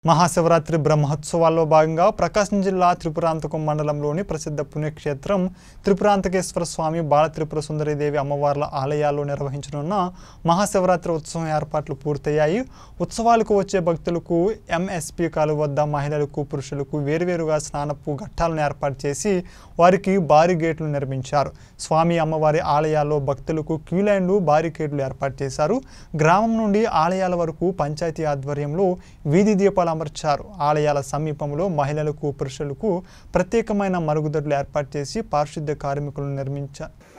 మహాశివరాత్రి బ్రహ్మోత్సవాల్లో భాగంగా ప్రకాశం జిల్లా త్రిపురాంతకం మండలంలోని ప్రసిద్ధ పుణ్యక్షేత్రం త్రిపురాంతకేశ్వర స్వామి బాల త్రిపుర సుందరీదేవి అమ్మవార్ల ఆలయాల్లో నిర్వహించనున్న మహాశివరాత్రి ఉత్సవం ఏర్పాట్లు పూర్తయ్యాయి ఉత్సవాలకు వచ్చే భక్తులకు ఎంఎస్పి కాలువ వద్ద మహిళలకు పురుషులకు వేరువేరుగా స్నానపు ఘట్టాలను ఏర్పాటు చేసి వారికి బారిగేట్లు నిర్మించారు స్వామి అమ్మవారి ఆలయాల్లో భక్తులకు క్యూలైన్లు బారికేడ్లు ఏర్పాటు చేశారు గ్రామం నుండి ఆలయాల వరకు పంచాయతీ ఆధ్వర్యంలో వీధి దీపాలు అమర్చారు ఆలయాల సమీపంలో మహిళలకు పురుషులకు ప్రత్యేకమైన మరుగుదొడ్లు ఏర్పాటు చేసి పారిశుద్ధ్య కార్మికులను నిర్మించారు